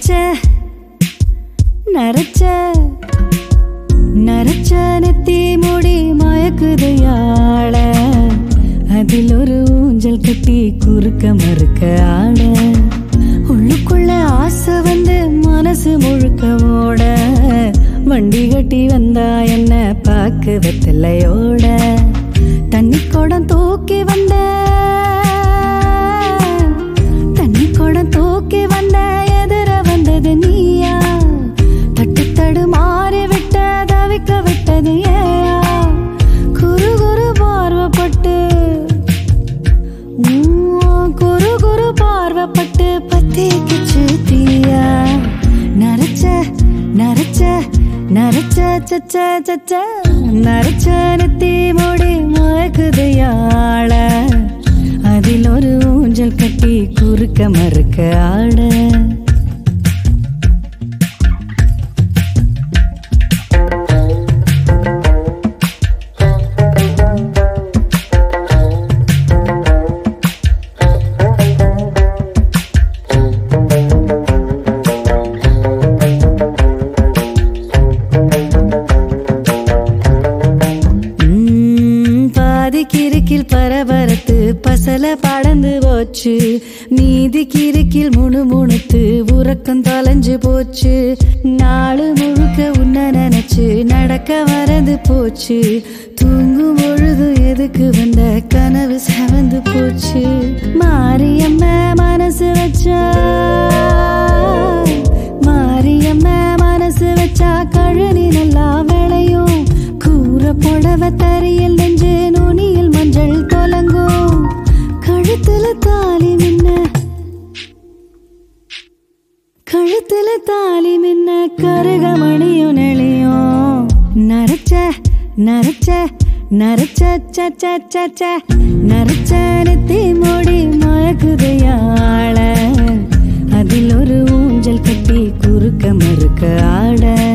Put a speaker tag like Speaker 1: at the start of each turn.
Speaker 1: நரைச்ச நரைச்ச நரைச்ச நெத்தி முடி மயக்குதையாள அதில் ஒரு ஊஞ்சல் கட்டி குறுக்க மறுக்க ஆட உள்ளுக்குள்ள ஆசை வந்து மனசு முழுக்க ஓட வண்டி கட்டி வந்தா என்ன பாக்கு வெத்தலையோட தண்ணி குடம் தூக்கி வந்த தண்ணி குடம் தூக்கி வந்த எதிர வந்தது நீயா தட்டு தடு மாறி விட்ட தவிக்க விட்டது ஏயா குரு குரு பார்வப்பட்டு உம், குரு குரு பார்வப்பட்டு பத்திக்குச்சு தீயா நரைச்ச நரைச்ச நரைச்ச சச்ச சச்ச நரைச்ச நெத்தி மூடி மயக்குதையாள அதில் ஒரு ஊஞ்சல் கட்டி குறுக்க மறுக்க ஆட உம், பாதி கிறுக்கில் பரபரத்து பசல படந்து போச்சு மீதி கிறுக்கில் முணுமுணுத்து உறக்கம் தொலைஞ்சு போச்சு நாடு முழுக்க உன்ன நினைச்சு நடக்க வரது போச்சு தூங்கும் பொழுது எதுக்கு வந்த கனவு செவந்து போச்சு மாரியம்ம மனசு வச்சா மாரியம்ம மனசு வச்சா கழனி நல்லா விளையும் கூற புடவ தரையில் நெஞ்சு நுனியில் மஞ்சள் தொலங்கும் கழுத்துல தாலி மின்ன கழுத்துல தாலி மின்ன கருகமணியும் நெளியும் நரைச்ச நரைச்ச நரைச்ச ச ச ச ச நரைச்ச நெத்தி மூடி மயக்குதையாள அதில் ஒரு ஊஞ்சல் கட்டி குறுக்க மறுக்க ஆட